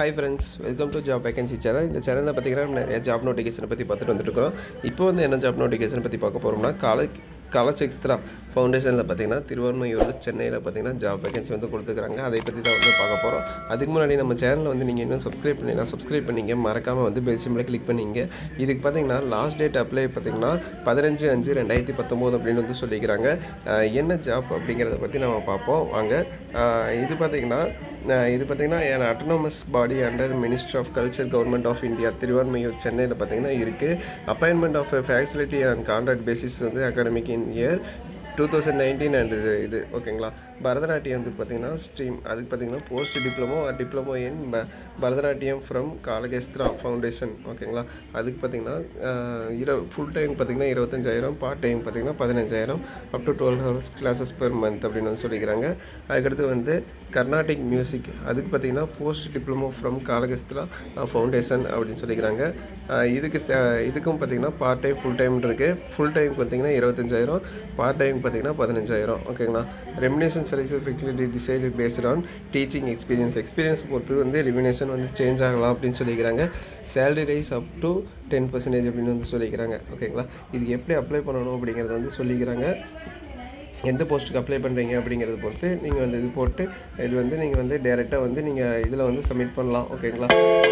hi friends welcome to job vacancy channel இந்த சேனலில் பார்த்தீங்கன்னா நிறைய ஜாப் நோட்டிஃபிகேஷனை பற்றி பார்த்துட்டு வந்துட்டுருக்கோம் இப்போ வந்து என்ன ஜாப் நோட்டிஃபிகேஷன் பற்றி பார்க்க போகிறோம்னா காலேஜ் காலேஜ் எக்ஸ்ட்ரா ஃபவுண்டேஷனில் பார்த்தீங்கன்னா திருவாரூர் சென்னையில் பார்த்தீங்கன்னா ஜாப் வேகன்சி வந்து கொடுத்துருக்காங்க அதை பற்றி தான் வந்து பார்க்க போகிறோம் அதுக்கு முன்னாடி நம்ம சேனலில் வந்து நீங்கள் இன்னும் சப்ஸ்கிரைப் பண்ணினா சப்ஸ்கிரைப் பண்ணிங்க மறக்காமல் வந்து பெல் சிம்பிளை கிளிக் பண்ணிங்க இதுக்கு பார்த்தீங்கன்னா லாஸ்ட் டேட் அப்ளை பார்த்தீங்கன்னா பதினஞ்சு அஞ்சு ரெண்டாயிரத்தி பத்தொம்போது அப்படின்னு வந்து சொல்லிக்கிறாங்க அஹ் என்ன ஜாப் அப்படிங்கிறத பற்றி நம்ம பார்ப்போம் வாங்க அஹ் இது பார்த்தீங்கன்னா அஹ் இது பார்த்தீங்கன்னா an autonomous body under ministry of culture government of India Thiruvanmiyur சென்னையில் பார்த்தீங்கன்னா இருக்குது appointment of facility and contract basis வந்து academic in year two thousand nineteen and இது இது ஓகேங்களா பரதநாட்டியம் வந்து பார்த்தீங்கன்னா ஸ்ட்ரீம் அதுக்கு பார்த்தீங்கன்னா போஸ்ட் டிப்ளமோ டிப்ளமோ இன் ப பரதநாட்டியம் ஃப்ரம் காலகேஸ்திரா ஃபவுண்டேஷன் ஓகேங்களா அதுக்கு பார்த்தீங்கன்னா இர ஃபுல் டைம் பார்த்தீங்கன்னா இருபத்தஞ்சாயிரம் பார்ட் டைம் பார்த்தீங்கன்னா பதினஞ்சாயிரம் up to twelve hours classes per month அப்படின்னு வந்து சொல்லிக்கிறாங்க அதுக்கடுத்து வந்து கர்நாடிக் மியூசிக் அதுக்கு பார்த்தீங்கன்னா post diploma from Kalakshetra foundation அப்படின்னு சொல்லிக்கிறாங்க அஹ் இதுக்கு தே- இதுக்கும் பார்த்தீங்கன்னா பார்ட் டைம் ஃபுல் டைம் இருக்குது ஃபுல் டைம் பார்த்தீங்கன்னா இருபத்தஞ்சாயிரம் பார்ட் டைம் பார்த்தீங்கன்னா பதினஞ்சாயிரம் ஓகேங்களா ரெமினேஷன் சர்டிஃபிகேட்லி decide based on teaching experience experience பொறுத்து வந்து ரெமினேஷன் வந்து சேஞ்ச் ஆகலாம் அப்படின்னு சொல்லிக்கிறாங்க salary rise up to ten percentage அப்படின்னு வந்து சொல்லிக்கிறாங்க ஓகேங்களா இதுக்கு எப்படி அப்ளை பண்ணணும் அப்படிங்கிறத வந்து சொல்லிக்கிறாங்க எந்த போஸ்ட்டுக்கு அப்ளை பண்ணுறீங்க அப்படிங்கிறத பொறுத்து நீங்கள் வந்து இது போட்டு இது வந்து நீங்கள் வந்து டேரெக்டாக வந்து நீங்கள் இதில் வந்து சப்மிட் பண்ணலாம் ஓகேங்களா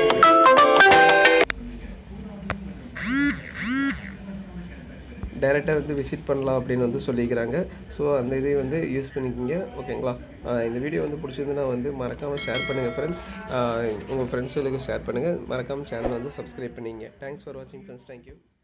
டேரெக்டாக வந்து விசிட் பண்ணலாம் அப்படின்னு வந்து சொல்லிக்கிறாங்க ஸோ அந்த இதை வந்து யூஸ் பண்ணிக்கிங்க ஓகேங்களா ஆஹ் இந்த வீடியோ வந்து பிடிச்சிருந்துன்னா வந்து மறக்காமல் ஷேர் பண்ணுங்கள் ஃப்ரெண்ட்ஸ் உங்கள் ஃப்ரெண்ட்ஸுகளுக்கு ஷேர் பண்ணுங்கள் மறக்காமல் சேனல் வந்து சப்ஸ்கிரைப் பண்ணிங்க தேங்க்ஸ் ஃபார் வாட்சிங் ஃப்ரெண்ட்ஸ் தேங்க்யூ